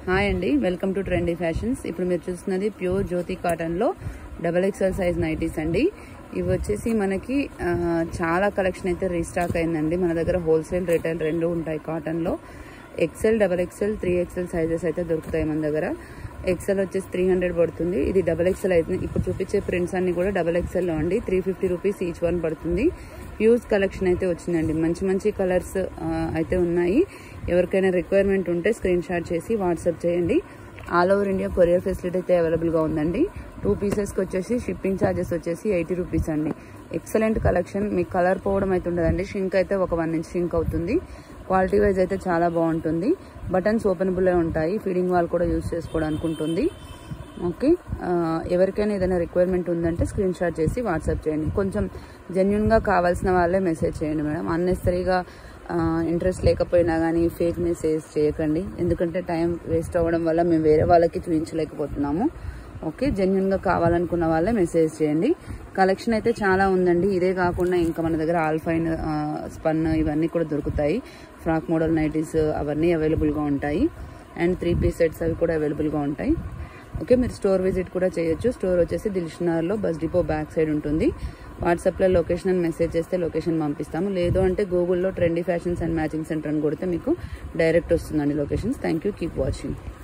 hi అండి welcome to trendy fashions ఇప్పుడు మీరు చూస్తున్నది ప్యూర్ జ్యోతి కాటన్లో డబల్ ఎక్స్ఎల్ సైజ్ నైటీస్ అండి ఇవి వచ్చేసి మనకి ఆ, చాలా కలెక్షన్ అయితే రీస్టాక్ అయిందండి మన దగ్గర హోల్సేల్ రిటైల్ రెండు ఉంటాయి కాటన్లో XL double XL three XL sizes అయితే దొరుకుతాయి మన దగ్గర ఎక్సెల్ వచ్చేసి త్రీ హండ్రెడ్ పడుతుంది ఇది డబల్ ఎక్సెల్ అయితే ఇప్పుడు చూపించే ప్రింట్స్ అన్ని కూడా డబల్ ఎక్సెల్లో అండి three fifty rupees each one పడుతుంది హ్యూజ్ కలెక్షన్ అయితే వచ్చిందండి మంచి మంచి కలర్స్ అయితే ఉన్నాయి ఎవరికైనా రిక్వైర్మెంట్ ఉంటే స్క్రీన్ షాట్ చేసి వాట్సాప్ చేయండి all over India courier facility అయితే అవైలబుల్గా ఉందండి టూ పీసెస్కి వచ్చేసి షిప్పింగ్ ఛార్జెస్ వచ్చేసి ఎయిటీ రూపీస్ అండి ఎక్సలెంట్ కలెక్షన్ మీకు కలర్ పోవడం అయితే ఉండదండి షింక్ అయితే ఒక వన్ ఇంచ్ షింక్ అవుతుంది క్వాలిటీ వైజ్ అయితే చాలా బాగుంటుంది బటన్స్ ఓపెనబుల్ ఉంటాయి ఫీడింగ్ వాల్ కూడా యూస్ చేసుకోవడానికి ఉంటుంది ఓకే ఆ, ఎవరికైనా ఏదైనా రిక్వైర్మెంట్ ఉందంటే స్క్రీన్ షాట్ చేసి వాట్సాప్ చేయండి కొంచెం జెన్యున్గా కావాల్సిన వాళ్ళే మెసేజ్ చేయండి మేడం అన్నెసరీగా ఇంట్రెస్ట్ లేకపోయినా కానీ ఫేక్ మెసేజ్ చేయకండి ఎందుకంటే టైం వేస్ట్ అవ్వడం వల్ల మేము వేరే వాళ్ళకి చూపించలేకపోతున్నాము ఓకే జెన్యున్గా కావాలనుకున్న వాళ్ళే మెసేజ్ చేయండి కలెక్షన్ అయితే చాలా ఉందండి ఇదే కాకుండా ఇంకా మన దగ్గర ఆల్ఫైన్ స్పన్ ఇవన్నీ కూడా దొరుకుతాయి ఫ్రాక్ మోడల్ నైటీస్ అవన్నీ అవైలబుల్గా ఉంటాయి అండ్ త్రీ పీస్ సెట్స్ అవి కూడా అవైలబుల్గా ఉంటాయి ఓకే మీరు స్టోర్ విజిట్ కూడా చేయొచ్చు స్టోర్ వచ్చేసి దిల్షునార్లో బస్ డిపో బ్యాక్ సైడ్ ఉంటుంది వాట్సాప్లో లొకేషన్ అని మెసేజ్ చేస్తే లొకేషన్ పంపిస్తాము లేదు అంటే గూగుల్లో Trendy Fashions and Matching Centre అని కొడితే మీకు డైరెక్ట్ వస్తుందండి locations thank you keep watching